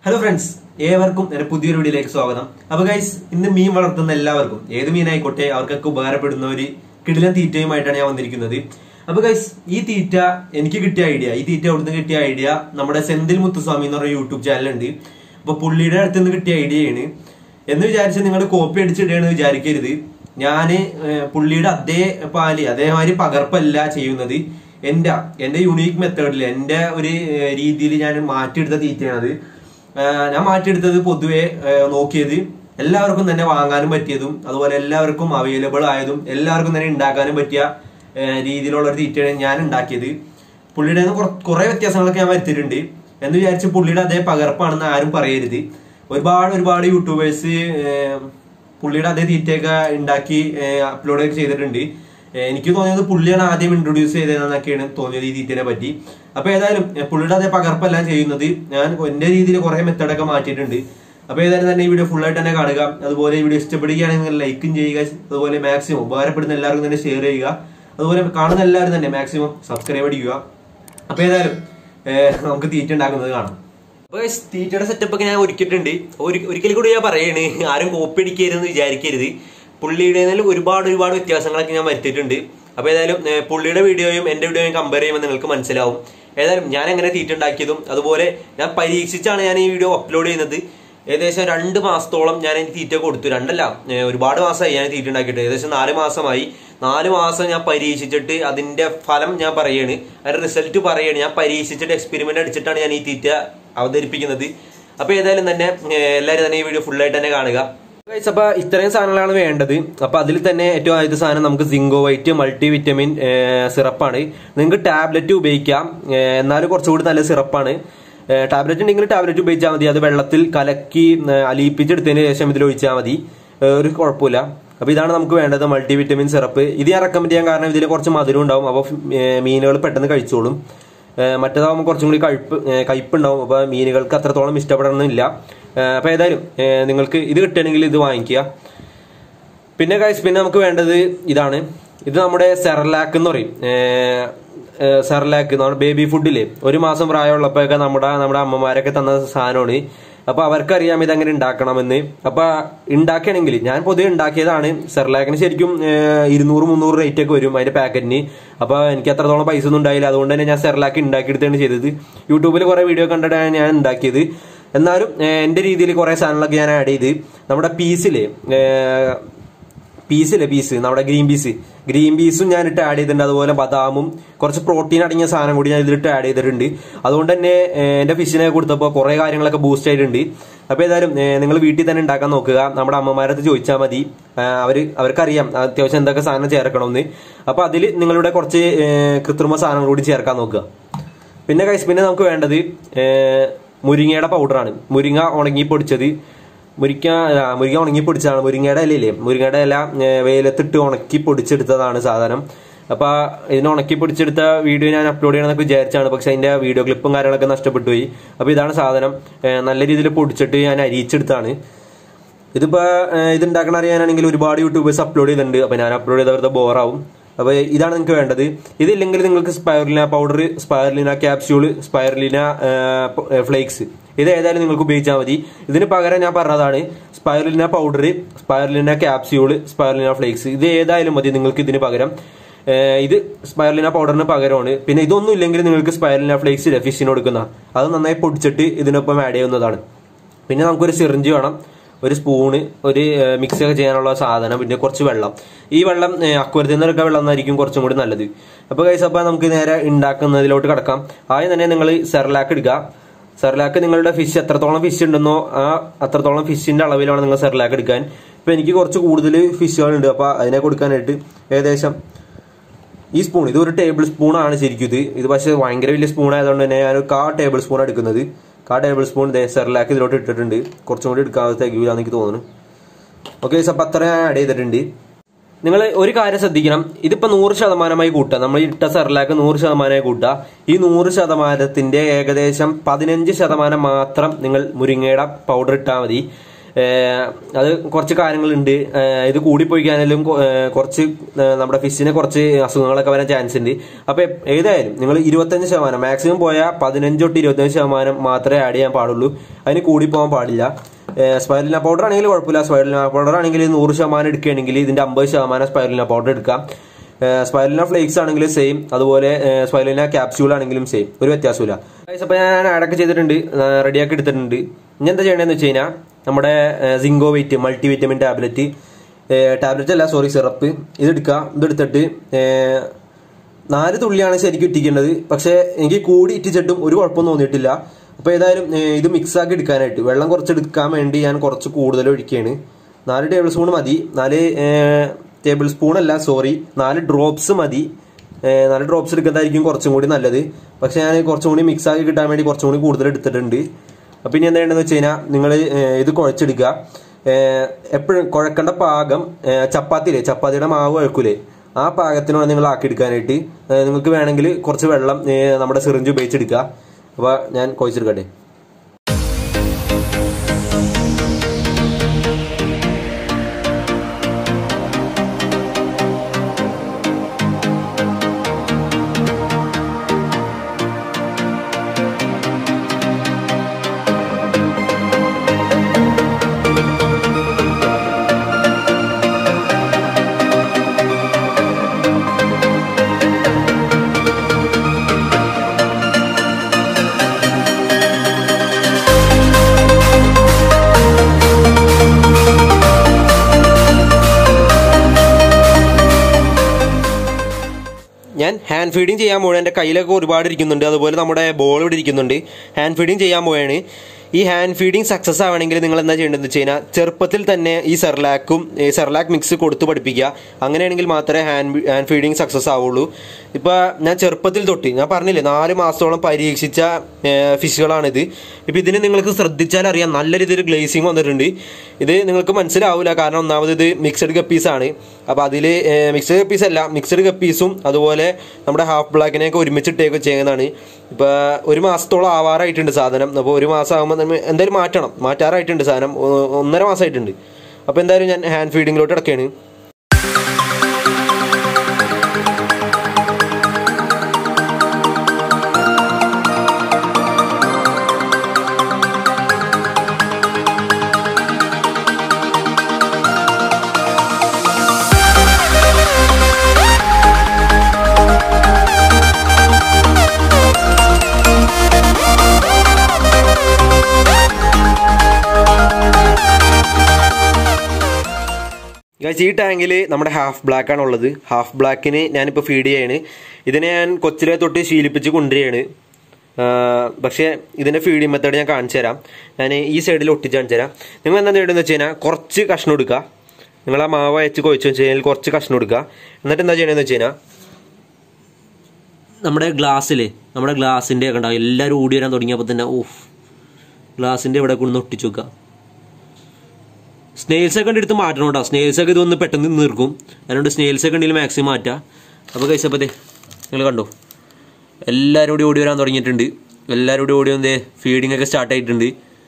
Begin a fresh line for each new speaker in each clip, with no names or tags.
hello friends ഏവർക്കും എന്റെ പുതിയൊരു വീഡിയോയിലേക്ക് സ്വാഗതം അപ്പൊ ഗൈസ് ഇന്ന് മീൻ വളർത്തുന്ന എല്ലാവർക്കും ഏത് മീനായിക്കോട്ടെ അവർക്കൊക്കെ ഉപകാരപ്പെടുന്ന ഒരു കിടിലൻ തീറ്റയുമായിട്ടാണ് ഞാൻ വന്നിരിക്കുന്നത് അപ്പൊ ഗൈസ് ഈ തീറ്റ എനിക്ക് കിട്ടിയ ഐഡിയ ഈ തീറ്റ അവിടുന്ന് കിട്ടിയ ഐഡിയ നമ്മുടെ സെന്തിൽ മുത്തുസ്വാമി എന്ന് പറയുന്ന യൂട്യൂബ് ചാനലുണ്ട് അപ്പൊ പുള്ളിയുടെ അടുത്ത് നിന്ന് കിട്ടിയ ഐഡിയയാണ് എന്ന് വിചാരിച്ച് നിങ്ങൾ കോപ്പി അടിച്ചിടുകയെന്ന് വിചാരിക്കരുത് ഞാന് ഏഹ്, പുള്ളിയുടെ അതേ പാല് അതേമാതിരി പകർപ്പല്ല ചെയ്യുന്നത് എന്റെ എന്റെ യുണീക്ക് മെത്തേഡിൽ എന്റെ ഒരു രീതിയിൽ ഞാൻ മാറ്റിയെടുത്ത തീറ്റയാണത് ഏഹ്, ഞാൻ മാറ്റിയെടുത്തത് പൊതുവെ ഏഹ്, നോക്കിയത് എല്ലാവർക്കും തന്നെ വാങ്ങാനും പറ്റിയതും അതുപോലെ എല്ലാവർക്കും അവൈലബിൾ ആയതും എല്ലാവർക്കും തന്നെ ഉണ്ടാക്കാനും പറ്റിയ ഏഹ്, രീതിയിലുള്ള ഒരു തീറ്റയാണ് ഞാൻ ഉണ്ടാക്കിയത് പുള്ളിയുടെ നിന്ന് കുറ- കുറെ വ്യത്യാസങ്ങളൊക്കെ ഞാൻ വരുത്തിയിട്ടുണ്ട് എന്ന് വിചാരിച്ച് പുള്ളിയുടെ അതേ പകർപ്പാണെന്ന് ആരും പറയരുത് ഒരുപാട് ഒരുപാട് യൂട്യൂബേഴ്സ് പുള്ളിയുടെ അതേ തീറ്റയൊക്കെ ഉണ്ടാക്കി അപ്ലോഡ് ഒക്കെ ചെയ്തിട്ടുണ്ട് ഏഹ് എനിക്ക് തോന്നിയത് പുള്ളിയാണ് ആദ്യം ഇൻട്രൊഡ്യൂസ് ചെയ്തതെന്നൊക്കെയാണ് തോന്നിയത് ഈ തീറ്റനെ പറ്റി അപ്പൊ ഏതായാലും ഏഹ് പുള്ളിയുടെ അതേ പകർപ്പെല്ലാം ചെയ്യുന്നത് ഞാൻ എന്റെ രീതിയിൽ കുറെ മെത്തഡൊക്കെ മാറ്റിയിട്ടുണ്ട് അപ്പൊ ഏതായാലും തന്നെ ഈ വീഡിയോ ഫുൾ ആയിട്ട് തന്നെ കാണുക അതുപോലെ ഈ വീഡിയോ ഇഷ്ടപ്പെടുകയാണെങ്കിൽ നിങ്ങൾ ലൈക്കും ചെയ്യുക അതുപോലെ മാക്സിമം ഉപകാരപ്പെടുന്ന എല്ലാവർക്കും തന്നെ ഷെയർ ചെയ്യുക അതുപോലെ കാണുന്ന എല്ലാവരും തന്നെ മാക്സിമം സബ്സ്ക്രൈബ് അടിക്കുക അപ്പൊ ഏതായാലും ഏഹ് നമുക്ക് തീറ്റ ഉണ്ടാക്കുന്നത് കാണാം അപ്പൊ guys, തീറ്റയുടെ സെറ്റപ്പ് ഒക്കെ ഞാൻ ഒരുക്കിയിട്ടുണ്ട് ഒരു- ഒരിക്കൽ കൂടി ഞാൻ പറയണ് ആരും കോപ്പി അടിക്കരുതെന്ന് വിചാരിക്കരുത് പുള്ളിയുടെ ഒരുപാട് ഒരുപാട് വ്യത്യാസങ്ങളൊക്കെ ഞാൻ വരുത്തിയിട്ടുണ്ട് അപ്പൊ ഏതായാലും ഏഹ്, പുള്ളിയുടെ വീഡിയോയും എന്റെ വീഡിയോയും കമ്പയർ ചെയ്യുമ്പോൾ നിങ്ങൾക്ക് മനസ്സിലാവും ഏതായാലും ഞാൻ എങ്ങനെ തീറ്റ ഉണ്ടാക്കിയതും അതുപോലെ ഞാൻ പരീക്ഷിച്ചാണ് ഞാൻ ഈ വീഡിയോ അപ്ലോഡ് ചെയ്യുന്നത് ഏകദേശം രണ്ട് മാസത്തോളം ഞാൻ എനിക്ക് തീറ്റ കൊടുത്തു രണ്ടല്ല ഏഹ്, ഒരുപാട് മാസമായി ഞാൻ തീറ്റ ഉണ്ടാക്കിയിട്ട് ഏകദേശം നാല് മാസമായി നാല് മാസം ഞാൻ പരീക്ഷിച്ചിട്ട് അതിന്റെ ഫലം ഞാൻ പറയാണ് അതിന്റെ റിസൾട്ട് പറയാണ് ഞാൻ പരീക്ഷിച്ചിട്ട് എക്സ്പെരിമെന്റ് അടിച്ചിട്ടാണ് ഞാൻ ഈ തീറ്റ അവതരിപ്പിക്കുന്നത് അപ്പൊ ഏതായാലും തന്നെ ഏഹ്, എല്ലാവരും തന്നെ ഈ വീഡിയോ ഫുൾ ആയിട്ട് തന്നെ കാണുക Guys, അപ്പൊ ഇത്രയും സാധനങ്ങളാണ് വേണ്ടത് അപ്പൊ അതിൽ തന്നെ ഏറ്റവും ആദ്യത്തെ സാധനം നമുക്ക് സിങ്കോ വൈറ്റ് മൾട്ടി വിറ്റമിൻ സിറപ്പാണ് നിങ്ങൾക്ക് ടാബ്ലറ്റ് ഉപയോഗിക്കാം ഏഹ്, എന്നാലും കുറച്ചുകൂടി നല്ല സിറപ്പാണ് ടാബ്ലറ്റ് ഉണ്ടെങ്കിൽ ടാബ്ലറ്റ് ഉപയോഗിച്ചാൽ മതി അത് വെള്ളത്തിൽ കലക്കി ഏഹ്, അലിയിപ്പിച്ചെടുത്തതിന് ശേഷം ഇതിൽ ഒഴിച്ചാൽ മതി ഏഹ്, ഒരു കുഴപ്പമില്ല അപ്പൊ ഇതാണ് നമുക്ക് വേണ്ടത് മൾട്ടി വിറ്റമിൻ സിറപ്പ് ഇത് ഞാൻ റെക്കമെൻഡ് ചെയ്യാൻ കാരണം ഇതിൽ കുറച്ച് മധുരം ഉണ്ടാവും അപ്പോൾ മീനുകൾ പെട്ടെന്ന് കഴിച്ചോളും ഏഹ് മറ്റേതാകുമ്പോൾ കുറച്ചും കൂടി കയ്പ് ഏഹ് കയ്പുണ്ടാവും അപ്പൊ മീനുകൾക്ക് അത്രത്തോളം ഇഷ്ടപ്പെടണമെന്നില്ല ഏഹ് അപ്പൊ ഏതായാലും ഏഹ് നിങ്ങൾക്ക് ഇത് കിട്ടുകയാണെങ്കിൽ ഇത് വാങ്ങിക്കുക പിന്നെ ഗൈസ് പിന്നെ നമുക്ക് വേണ്ടത് ഇതാണ് ഇത് നമ്മുടെ സെറലാക്ക് എന്ന് പറയും ഏഹ് ഏഹ് സെറലാക്ക് നമ്മുടെ ബേബി ഫുഡില് ഒരു മാസം പ്രായമുള്ളപ്പോഴൊക്കെ നമ്മുടെ നമ്മുടെ അമ്മമാരൊക്കെ തന്ന സാധനമാണ് അപ്പൊ അവർക്കറിയാം ഇതെങ്ങനെ ഉണ്ടാക്കണമെന്ന് അപ്പൊ ഉണ്ടാക്കുകയാണെങ്കിൽ ഞാൻ പൊതുവെ ഉണ്ടാക്കിയതാണ് സെർലാക്കിന് ശരിക്കും ഏഹ് ഇരുന്നൂറ് മുന്നൂറ് റേറ്റ് ഒക്കെ വരും അതിന്റെ പാക്കറ്റിന് അപ്പൊ എനിക്ക് അത്രത്തോളം പൈസ ഒന്നും ഉണ്ടായില്ല അതുകൊണ്ട് തന്നെ ഞാൻ സെർലാക്ക് ഉണ്ടാക്കിയെടുത്താണ് ചെയ്തത് യൂട്യൂബിൽ കുറെ വീഡിയോ കണ്ടിട്ടാണ് ഞാൻ ഉണ്ടാക്കിയത് എന്നാലും ഏഹ് എന്റെ രീതിയിൽ കുറെ സാധനങ്ങളൊക്കെ ഞാൻ ആഡ് ചെയ്ത് നമ്മുടെ പീസില് പീസില്ലേ പീസ് നമ്മുടെ ഗ്രീൻ പീസ് ഗ്രീൻ പീസും ഞാൻ ഇട്ട് ആഡ് ചെയ്തിട്ടുണ്ട് അതുപോലെ ബദാമും കുറച്ച് പ്രോട്ടീൻ അടങ്ങിയ സാധനം കൂടി ഞാൻ ഇതിലിട്ട് ആഡ് ചെയ്തിട്ടുണ്ട് അതുകൊണ്ട് തന്നെ ഏഹ്, എന്റെ ഫിഷിനെ കൊടുത്തപ്പോൾ കുറെ കാര്യങ്ങളൊക്കെ ബൂസ്റ്റ് ആയിട്ടുണ്ട് അപ്പൊ ഏതായാലും നിങ്ങൾ വീട്ടിൽ തന്നെ ഉണ്ടാക്കാൻ നോക്കുക നമ്മുടെ അമ്മമാരത്ത് ചോദിച്ചാൽ മതി ഏഹ്, അവര് അവർക്കറിയാം അത്യാവശ്യം എന്തൊക്കെ സാധനം ചേർക്കണമെന്ന് അപ്പൊ അതിൽ നിങ്ങളുടെ കുറച്ച് ഏഹ്, കൃത്രിമ സാധനങ്ങൾ കൂടി ചേർക്കാൻ നോക്കുക പിന്നെ കൈസ് പിന്നെ നമുക്ക് വേണ്ടത് ഏഹ്, മുരിങ്ങയുടെ പൗഡറാണ് മുരിങ്ങ ഉണങ്ങി പൊടിച്ചത് മുരിക്ക ആ, മുരിങ്ങ ഉണങ്ങി പൊടിച്ചതാണ് മുരിങ്ങയുടെ ഇലയില്ലേ മുരിങ്ങയുടെ ഇല ഏഹ്, വെയിലത്തിട്ട് ഉണക്കി പൊടിച്ചെടുത്തതാണ് സാധനം അപ്പൊ ഇതിന് ഉണക്കി പൊടിച്ചെടുത്ത വീഡിയോ ഞാൻ അപ്ലോഡ് ചെയ്യണമെന്നൊക്കെ വിചാരിച്ചാണ് പക്ഷെ അതിന്റെ വീഡിയോ ക്ലിപ്പും കാര്യങ്ങളൊക്കെ നഷ്ടപ്പെട്ടു പോയി അപ്പൊ ഇതാണ് സാധനം ഏഹ്, നല്ല രീതിയിൽ പൊടിച്ചിട്ട് ഞാൻ അരിയിച്ചെടുത്താണ് ഇതിപ്പോ ഏഹ്, ഇത് ഉണ്ടാക്കണ അറിയാനാണെങ്കിൽ ഒരുപാട് യൂട്യൂബേഴ്സ് അപ്ലോഡ് ചെയ്തിട്ടുണ്ട് അപ്പൊ ഞാൻ അപ്ലോഡ് ചെയ്ത വെറുതെ ബോറാവും അപ്പൊ ഇതാണ് നിങ്ങൾക്ക് വേണ്ടത് ഇതില്ലെങ്കിൽ നിങ്ങൾക്ക് spirulina powder spirulina capsule spirulina flakes ഇത് ഏതായാലും നിങ്ങൾക്ക് ഉപയോഗിച്ചാൽ മതി ഇതിന് പകരം ഞാൻ പറഞ്ഞതാണ് spirulina powder spirulina capsule spirulina flakes ഇത് ഏതായാലും മതി നിങ്ങൾക്ക് ഇതിന് പകരം ഏഹ്, ഇത് സ്പൈറലിന പൗഡറിന് പകരമാണ് പിന്നെ ഇതൊന്നും ഇല്ലെങ്കിൽ നിങ്ങൾക്ക് സ്പൈറലിന ഫ്ലേക്സ് ഇല്ല ഫിഷിന് കൊടുക്കുന്ന അത് നന്നായി പൊടിച്ചിട്ട് ഇതിനൊപ്പം ആഡ് ചെയ്യുന്നതാണ് പിന്നെ നമുക്കൊരു സിറിഞ്ച് വേണം ഒരു സ്പൂണ് ഒരു മിക്സ് ഒക്കെ ചെയ്യാനുള്ള സാധനം പിന്നെ കുറച്ച് വെള്ളം ഈ വെള്ളം അക്വരത്തിൽ നിന്ന് എടുക്കുന്ന വെള്ളം എന്നായിരിക്കും കുറച്ചും കൂടി നല്ലത് അപ്പൊ കൈസ് അപ്പൊ നമുക്ക് നേരെ ഉണ്ടാക്കുന്നതിലോട്ട് കിടക്കാം ആദ്യം തന്നെ നിങ്ങൾ സെർലാക്ക് എടുക്കുക സെർലാക്ക് നിങ്ങളുടെ ഫിഷ് എത്രത്തോളം ഫിഷ് ഉണ്ടെന്നോ ആ അത്രത്തോളം ഫിഷിന്റെ അളവിലാണ് നിങ്ങൾ സെർലാക്ക് എടുക്കാൻ ഇപ്പൊ എനിക്ക് കുറച്ച് കൂടുതൽ ഫിഷുകളുണ്ട് അപ്പൊ അതിനെ കൊടുക്കാനായിട്ട് ഏകദേശം ഈ സ്പൂൺ ഇത് ഒരു ടേബിൾ സ്പൂൺ ആണ് ശരിക്കും ഇത് ഇത് പക്ഷേ ഭയങ്കര വലിയ സ്പൂൺ ആയതുകൊണ്ട് തന്നെ ഞാൻ ഒരു കാ ടേബിൾ സ്പൂൺ എടുക്കുന്നത് കാ ടേബിൾ സ്പൂൺ സെർലാക്ക് ഇതിലോട്ട് ഇട്ടിട്ടുണ്ട് കുറച്ചും കൂടി എടുക്കാതെ തികയൂലെന്ന് എനിക്ക് തോന്നുന്നു ഓക്കെ അപ്പം അത്ര ഞാൻ ആഡ് ചെയ്തിട്ടുണ്ട് നിങ്ങൾ ഒരു കാര്യം ശ്രദ്ധിക്കണം ഇതിപ്പോ നൂറ് ശതമാനമായി കൂട്ടുക നമ്മൾ ഇട്ട സെർലാക്ക് നൂറ് ശതമാനമായി കൂട്ടുക ഈ നൂറ് ശതമാനത്തിന്റെ ഏകദേശം പതിനഞ്ച് ശതമാനം മാത്രം നിങ്ങൾ മുരിങ്ങയുടെ പൗഡർ ഇട്ടാൽ മതി ഏഹ് അത് കുറച്ച് കാര്യങ്ങളുണ്ട് ഏഹ് ഇത് കൂടിപ്പോയി കഴിഞ്ഞാലും കൊ- ഏഹ് കുറച്ച് ഏഹ് നമ്മുടെ ഫിഷിന് കുറച്ച് അസുഖങ്ങളൊക്കെ വരാൻ ചാൻസ് ഉണ്ട് അപ്പൊ എ- ഏതായാലും നിങ്ങൾ ഇരുപത്തഞ്ച് ശതമാനം മാക്സിമം പോയാൽ പതിനഞ്ച് തൊട്ട് ഇരുപത്തഞ്ച് ശതമാനം മാത്രമേ ആഡ് ചെയ്യാൻ പാടുള്ളൂ അതിന് കൂടി പോകാൻ പാടില്ല സ്പൈറലിന പൗഡർ ആണെങ്കിൽ കുഴപ്പമില്ല സ്പൈറലിന പൗഡർ ആണെങ്കിൽ നൂറ് ശതമാനം എടുക്കുകയാണെങ്കിൽ ഇതിന്റെ അമ്പത് ശതമാനം സ്പൈറലിന പൗഡർ എടുക്കാം സ്പൈറലിന ഫ്ലേക്സ് ആണെങ്കിലും സെയിം അതുപോലെ സ്പൈറലിന ക്യാപ്സ്യൂൾ ആണെങ്കിലും സെയിം ഒരു വ്യത്യാസമില്ല Guys, അപ്പൊ ഞാൻ ആഡൊക്കെ ചെയ്തിട്ടുണ്ട് റെഡിയാക്കി എടുത്തിട്ടുണ്ട് ഇനി എന്താ ചെയ്യേണ്ടതെന്ന് വെച്ച് കഴിഞ്ഞാൽ നമ്മുടെ Zincovit multivitamin tablet tablet അല്ല സോറി സിറപ്പ് ഇതെടുക്കുക ഇതെടുത്തിട്ട് ഏഹ്, നാല് തുള്ളിയാണ് ശരിക്കും ഇറ്റിക്കേണ്ടത് പക്ഷെ എനിക്ക് കൂടി ഇറ്റിച്ചിട്ടും ഒരു കുഴപ്പമൊന്നും തോന്നിയിട്ടില്ല അപ്പൊ ഏതായാലും ഏഹ്, ഇത് മിക്സ് ആക്കി എടുക്കാനായിട്ട് വെള്ളം കുറച്ച് എടുക്കാൻ വേണ്ടി ഞാൻ കുറച്ച് കൂടുതൽ ഒഴിക്കുകയാണ് നാല് ടേബിൾ സ്പൂൺ മതി നാല് ടേബിൾ സ്പൂൺ അല്ല സോറി നാല് ഡ്രോപ്സ് മതി ഏഹ്, നാല് ഡ്രോപ്സ് എടുക്കുന്നതായിരിക്കും കുറച്ചും കൂടി നല്ലത് പക്ഷെ ഞാൻ കുറച്ചും കൂടി മിക്സ് ആക്കി കിട്ടാൻ വേണ്ടി കുറച്ചും കൂടി കൂടുതൽ എടുത്തിട്ടുണ്ട് അപ്പൊ ഇനി എന്താ ചെയ്യേണ്ടതെന്ന് വെച്ച് കഴിഞ്ഞാൽ നിങ്ങൾ ഇത് കുഴച്ചെടുക്കുക എപ്പോഴും കുഴക്കേണ്ട പാകം ഏഹ്, ചപ്പാത്തിയില്ലേ ചപ്പാത്തിയുടെ മാവ് കുഴക്കൂലേ ആ പാകത്തിനാണ് നിങ്ങൾ ആക്കിയെടുക്കാനായിട്ട് ഏഹ്, നിങ്ങൾക്ക് വേണമെങ്കിൽ കുറച്ച് വെള്ളം ഏഹ്, നമ്മുടെ സിറിഞ്ച് ഉപയോഗിച്ചെടുക്കുക അപ്പൊ ഞാൻ കുഴച്ചെടുക്കട്ടെ ഞാൻ ഹാൻഡ് ഫീഡിങ് ചെയ്യാൻ പോവാണ് എൻ്റെ കയ്യിലൊക്കെ ഒരുപാട് ഇരിക്കുന്നുണ്ട് അതുപോലെ നമ്മുടെ ബോൾ ഇവിടെ ഇരിക്കുന്നുണ്ട് ഹാൻഡ് ഫീഡിങ് ചെയ്യാൻ പോവാണ് ഈ ഹാൻഡ് ഫീഡിങ് സക്സസ് ആവണമെങ്കിൽ നിങ്ങൾ എന്താ ചെയ്യേണ്ടതെന്ന് വെച്ച് കഴിഞ്ഞാൽ ചെറുപ്പത്തിൽ തന്നെ ഈ സെർലാക്കും ഈ സെർലാക്ക് മിക്സ് കൊടുത്ത് പഠിപ്പിക്കുക അങ്ങനെയാണെങ്കിൽ മാത്രമേ ഹാൻഡ് ഹാൻഡ് ഫീഡിങ് സക്സസ് ആവുള്ളൂ ഇപ്പോൾ ഞാൻ ചെറുപ്പത്തിൽ തൊട്ട് ഞാൻ പറഞ്ഞില്ലേ നാല് മാസത്തോളം പരീക്ഷിച്ച ഫിഷുകളാണിത് ഇപ്പം ഇതിന് നിങ്ങൾക്ക് ശ്രദ്ധിച്ചാൽ അറിയാം നല്ല രീതിയിൽ ഗ്ലേസിങ് വന്നിട്ടുണ്ട് ഇത് നിങ്ങൾക്ക് മനസ്സിലാവില്ല കാരണം ഒന്നാമത് ഇത് മിക്സഡ് ഗപ്പീസാണ് അപ്പോൾ അതിൽ മിക്സഡ് ഗപ്പീസ് അല്ല മിക്സഡ് ഗപ്പീസും അതുപോലെ നമ്മുടെ ഹാഫ് ബ്ലാക്കിനെയൊക്കെ ഒരുമിച്ചിട്ടേക്ക് ചെയ്യുന്നതാണ് ഇപ്പോൾ ഒരു മാസത്തോളം ആവാറായിട്ടുണ്ട് സാധനം അപ്പോൾ ഒരു മാസം ആകുമ്പോൾ നമ്മൾ എന്തായാലും മാറ്റണം മാറ്റാറായിട്ടുണ്ട് സാധനം ഒ- ഒന്നര മാസമായിട്ടുണ്ട് അപ്പോൾ എന്തായാലും ഞാൻ ഹാൻഡ് ഫീഡിങ്ങിലോട്ട് കിടക്കുകയാണ് Guys, ഈ ടാങ്കിൽ നമ്മുടെ ഹാഫ് ബ്ലാക്ക് ആണ് ഉള്ളത് ഹാഫ് ബ്ലാക്കിന് ഞാനിപ്പോൾ ഫീഡ് ചെയ്യാണ് ഇതിനെ ഞാൻ കൊച്ചിലെ തൊട്ട് ശീലിപ്പിച്ച് കൊണ്ടുവരികയാണ് പക്ഷേ ഇതിന്റെ ഫീഡിങ് മെത്തേഡ് ഞാൻ കാണിച്ചു തരാം ഞാൻ ഈ സൈഡിൽ ഒട്ടിച്ച് കാണിച്ചു തരാം നിങ്ങൾ എന്താ നേടുന്നത് വെച്ച് കഴിഞ്ഞാൽ കുറച്ച് കഷ്ണം എടുക്കുക നിങ്ങൾ ആ മാവ് അയച്ച് കുഴച്ച് വെച്ച് കഴിഞ്ഞാൽ കുറച്ച് കഷ്ണം എടുക്കുക എന്നിട്ട് എന്താ ചെയ്യണമെന്ന് വെച്ച് കഴിഞ്ഞാൽ നമ്മുടെ ഗ്ലാസ്സിൽ നമ്മുടെ ഗ്ലാസിൻ്റെ ഒക്കെ ഉണ്ടാവും എല്ലാവരും ഓടി വരാൻ തുടങ്ങിയപ്പോൾ തന്നെ ഓഫ് ഗ്ലാസിൻ്റെ ഇവിടെ കൊണ്ടു ഒട്ടിച്ചു വെക്കുക സ്നെയിൽസ് ഒക്കെ എടുത്ത് മാറ്റണം കേട്ടോ സ്നെയിൽസ് ഒക്കെ ഇതൊന്ന് പെട്ടെന്ന് നീർക്കും അതുകൊണ്ട് സ്നെയിൽസ് ഒക്കെ ഉണ്ടെങ്കിൽ മാക്സിമം മാറ്റാം അപ്പോൾ കഴിച്ചപ്പോഴത്തേ നിങ്ങൾ കണ്ടോ എല്ലാവരും കൂടി ഓടി വരാൻ തുടങ്ങിയിട്ടുണ്ട് എല്ലാവരും കൂടി ഓടി വന്നേ ഫീഡിംഗ് ഒക്കെ സ്റ്റാർട്ട് ആയിട്ടുണ്ട്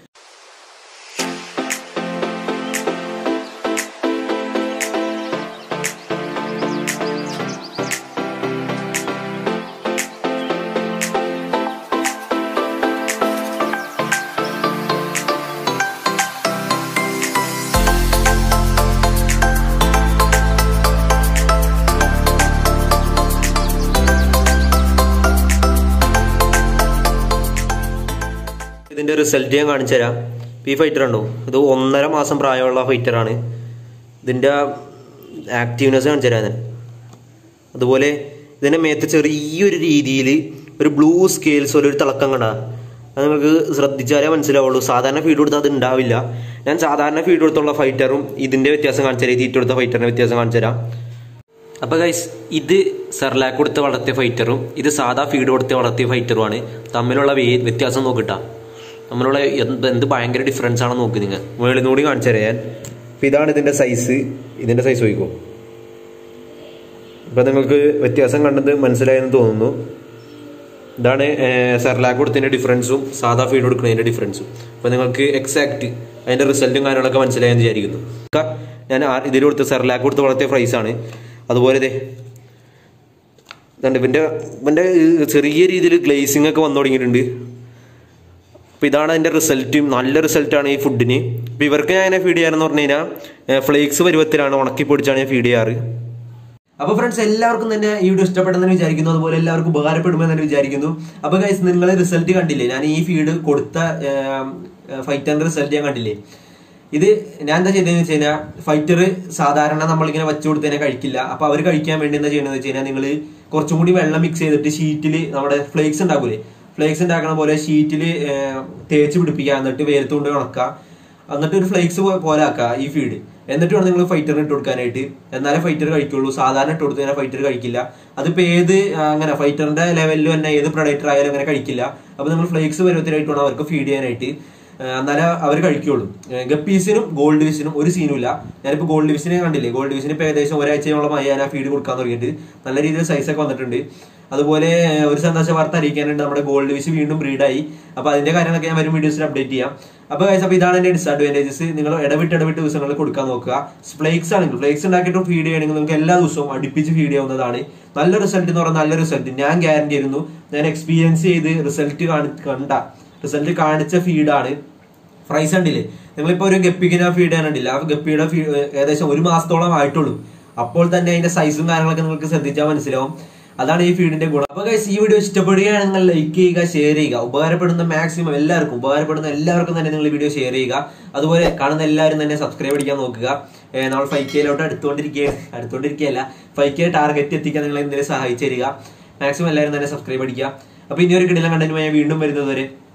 ഇതിന്റെ റിസൾട്ട് ഞാൻ കാണിച്ചു തരാം ഈ ഫൈറ്റർ ഉണ്ടോ ഇത് ഒന്നര മാസം പ്രായമുള്ള ഫൈറ്ററാണ് ഇതിന്റെ ആക്റ്റീവ്നെസ് കാണിച്ചു തരാം ഞാൻ അതുപോലെ ഇതിന്റെ മേത്ത് ചെറിയൊരു രീതിയിൽ ഒരു ബ്ലൂ സ്കെയിൽസ് പോലെ ഒരു തിളക്കം കണ്ട അത് നിങ്ങൾക്ക് ശ്രദ്ധിച്ചാലേ മനസ്സിലാവുള്ളൂ സാധാരണ ഫീഡ് കൊടുത്താൽ അത് ഉണ്ടാവില്ല ഞാൻ സാധാരണ ഫീഡ് കൊടുത്തുള്ള ഫൈറ്ററും ഇതിന്റെ വ്യത്യാസം കാണിച്ചു തരാം ഈ തീറ്റ കൊടുത്ത ഫൈറ്ററിന്റെ വ്യത്യാസം കാണിച്ചു തരാം അപ്പൊ ഗൈസ് ഇത് സെർലാക്ക് കൊടുത്ത് വളർത്തിയ ഫൈറ്ററും ഇത് സാധാ ഫീഡ് കൊടുത്ത് വളർത്തിയ ഫൈറ്ററുമാണ് തമ്മിലുള്ള വേ- വ്യത്യാസം നോക്കിട്ടാ തമ്മിലുള്ള എന്ത് എന്ത് ഭയങ്കര ഡിഫറൻസ് ആണെന്ന് നോക്ക് നിങ്ങൾ മുകളിൽ കൂടി കാണിച്ചു തരാം ഞാൻ അപ്പൊ ഇതാണ് ഇതിന്റെ സൈസ് ഇതിന്റെ സൈസ് നോക്കിക്കോ അപ്പൊ നിങ്ങൾക്ക് വ്യത്യാസം കണ്ടത് മനസ്സിലായെന്ന് തോന്നുന്നു ഇതാണ് സെർലാക്ക് കൊടുത്തതിന്റെ ഡിഫറൻസും സാധാ ഫീഡ് കൊടുക്കുന്നതിന്റെ ഡിഫറൻസും അപ്പൊ നിങ്ങൾക്ക് എക്സാക്ട് അതിന്റെ റിസൾട്ടും കാര്യങ്ങളൊക്കെ മനസ്സിലായെന്ന് വിചാരിക്കുന്നു ഒക്കെ ഞാൻ ആ- ഇതിൽ കൊടുത്ത സെർലാക്ക് കൊടുത്ത് വളർത്തിയ പ്രൈസ് ആണ് അതുപോലെ ദേ ഇതുണ്ട് ഇവന്റെ ഇവന്റെ ചെറിയ രീതിയിൽ ഗ്ലേസിംഗ് ഒക്കെ വന്നു തുടങ്ങിയിട്ടുണ്ട് അപ്പോൾ ഇതാണ് അതിൻ്റെ റിസൾട്ട് നല്ല റിസൾട്ടാണ് ഈ ഫുഡിന് ഇപ്പോൾ ഇവർക്ക് ഞാൻ എങ്ങനെ ഫീഡ് ചെയ്യാറെന്ന് പറഞ്ഞു കഴിഞ്ഞാൽ ഫ്ലേക്സ് പരുവത്തിലാണ് ഉണക്കി പൊടിച്ചാണ് ഞാൻ ഫീഡ് ചെയ്യാറ് അപ്പൊ ഫ്രണ്ട്സ് എല്ലാവർക്കും തന്നെ ഈ വീഡിയോ ഇഷ്ടപ്പെട്ടെന്ന് വിചാരിക്കുന്നു അതുപോലെ എല്ലാവർക്കും ഉപകാരപ്പെടുമെന്ന് തന്നെ വിചാരിക്കുന്നു അപ്പൊ ഗൈസ് നിങ്ങൾ റിസൾട്ട് കണ്ടില്ലേ ഞാൻ ഈ ഫീഡ് കൊടുത്ത ഫൈറ്ററിന്റെ റിസൾട്ട് ഞാൻ കണ്ടില്ലേ ഇത് ഞാൻ എന്താ ചെയ്തതെന്ന് വെച്ച് കഴിഞ്ഞാൽ ഫൈറ്റർ സാധാരണ നമ്മളിങ്ങനെ വെച്ചു കൊടുത്തതിനെ കഴിക്കില്ല അപ്പൊ അവർ കഴിക്കാൻ വേണ്ടി എന്താ ചെയ്യണമെന്ന് വെച്ച് കഴിഞ്ഞാൽ നിങ്ങൾ കുറച്ചും കൂടി വെള്ളം മിക്സ് ചെയ്തിട്ട് ഷീറ്റിൽ നമ്മുടെ ഫ്ലേക്സ് ഉണ്ടാക്കൂലേ ഫ്ലേക്സ് ഉണ്ടാക്കണ പോലെ ഷീറ്റിൽ തേച്ച് പിടിപ്പിക്കുക എന്നിട്ട് വെയിലത്തുകൊണ്ട് ഉണക്കുക എന്നിട്ട് ഒരു ഫ്ലേക്സ് പോലെ ആക്കുക ഈ ഫീഡ് എന്നിട്ട് വേണം നിങ്ങൾ ഫൈറ്ററിന് ഇട്ട് കൊടുക്കാനായിട്ട് എന്നാലേ ഫൈറ്റർ കഴിക്കുള്ളൂ സാധാരണ ഇട്ട് കൊടുത്തു കഴിഞ്ഞാൽ ഫൈറ്റർ കഴിക്കില്ല അതിപ്പോ ഏത് ആ, അങ്ങനെ ഫൈറ്ററിന്റെ ലെവലിൽ തന്നെ ഏത് പ്രൊഡക്റ്റർ ആയാലും അങ്ങനെ കഴിക്കില്ല അപ്പൊ നിങ്ങൾ ഫ്ലേക്സ് പരുവത്തിലായിട്ട് വേണം അവർക്ക് ഫീഡ് ചെയ്യാനായിട്ട് ആ, എന്നാലേ അവർ കഴിക്കുള്ളൂ ഏ, ഗപ്പീസിനും ഗോൾഡ് ഡിവിഷനും ഒരു സീനുമില്ല ഞാനിപ്പോ ഗോൾഡ് ഡിവിഷനെ കണ്ടില്ലേ ഗോൾഡ് ഡിവിഷന് ഇപ്പൊ ഏകദേശം ഒരാഴ്ചയോളമായി ഞാൻ ആ ഫീഡ് കൊടുക്കാൻ തുടങ്ങിയിട്ട് നല്ല രീതിയിൽ സൈസ് ഒക്കെ വന്നിട്ടുണ്ട് അതുപോലെ ഏ, ഒരു സന്തോഷ വാർത്ത അറിയിക്കാനുണ്ട് നമ്മുടെ ഗോൾഡ് ഡിവിഷൻ വീണ്ടും ബ്രീഡായി അപ്പൊ അതിന്റെ കാര്യങ്ങളൊക്കെ ഞാൻ വരും വീഡിയോസിൽ അപ്ഡേറ്റ് ചെയ്യാം അപ്പൊ guys, അപ്പൊ ഇതാണ് എന്റെ ഡിസഡ്വാൻറ്റേജസ് നിങ്ങൾ ഇടവിട്ട് ഇടവിട്ട് ദിവസങ്ങളിൽ കൊടുക്കാൻ നോക്കുക ഫ്ലേക്സ് ആണെങ്കിൽ ഫ്ലേക്സ് ഉണ്ടാക്കിയിട്ട് ഫീഡ് ചെയ്യണമെങ്കിൽ നിങ്ങൾക്ക് എല്ലാ ദിവസവും അടുപ്പിച്ച് ഫീഡ് ചെയ്യാവുന്നതാണ് നല്ല റിസൾട്ട് എന്ന് പറഞ്ഞാൽ നല്ല റിസൾട്ട് ഞാൻ ഗ്യാരണ്ടി ചെയ്യുന്നു ഞാൻ എക്സ്പീരിയൻസ് ചെയ്ത് റിസൾട്ട് കണ്ട റിസൾട്ട് കാണിച്ച ഫീഡാണ് പ്രൈസ് കണ്ടില്ലേ നിങ്ങളിപ്പോ ഒരു ഗപ്പിക്ക് ഞാൻ ഫീഡ് ചെയ്യാനുണ്ടില്ല ആ ഗപ്പിയുടെ ഫീ- ഏകദേശം ഒരു മാസത്തോളം ആയിട്ടുള്ളൂ അപ്പോൾ തന്നെ അതിന്റെ സൈസും കാര്യങ്ങളൊക്കെ നിങ്ങൾക്ക് ശ്രദ്ധിച്ചാൽ മനസ്സിലാവും അതാണ് ഈ ഫീഡിന്റെ ഗുണം അപ്പൊ guys, ഈ വീഡിയോ ഇഷ്ടപ്പെടുകയാണെങ്കിൽ നിങ്ങൾ ലൈക്ക് ചെയ്യുക ഷെയർ ചെയ്യുക ഉപകാരപ്പെടുന്ന മാക്സിമം എല്ലാവർക്കും ഉപകാരപ്പെടുന്ന എല്ലാവർക്കും തന്നെ നിങ്ങൾ വീഡിയോ ഷെയർ ചെയ്യുക അതുപോലെ കാണുന്ന എല്ലാവരും തന്നെ സബ്സ്ക്രൈബ് അടിക്കാൻ നോക്കുക ഏഹ് നമ്മൾ ഫൈവ് കെയിലോട്ട് അടുത്തുകൊണ്ടിരിക്കുകയാണ് അടുത്തുകൊണ്ടിരിക്കുകയല്ല ഫൈവ് കെ ടാർഗറ്റ് എത്തിക്കാൻ നിങ്ങൾ എന്തെങ്കിലും സഹായിച്ചു തരിക മാക്സിമം എല്ലാവരും തന്നെ സബ്സ്ക്രൈബ് അടിക്കുക അപ്പൊ ഇനി ഒരു കിടിലം കണ്ടന്റ് ഞാൻ വീണ്ടും വരുന്നത് വരെ